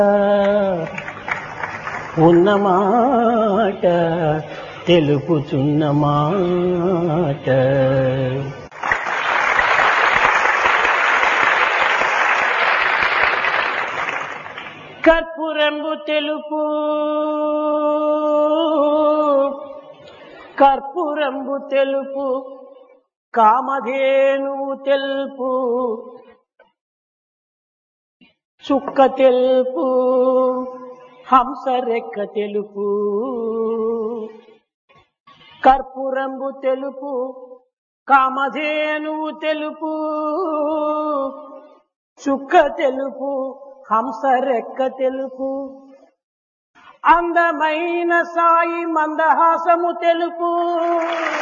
ఉన్నమాట తెలుపుచున్న మాట కర్పూరంబు తెలుపు కర్పూరంబు తెలుపు కామధేనువు తెలుపు చుక్క తెలుపు హంస రెక్క తెలుపు కర్పూరంబు తెలుపు కామధేనువు తెలుపు చుక్క తెలుపు హంస రెక్క తెలుపు అందమైన సాయి మందహాసము తెలుపు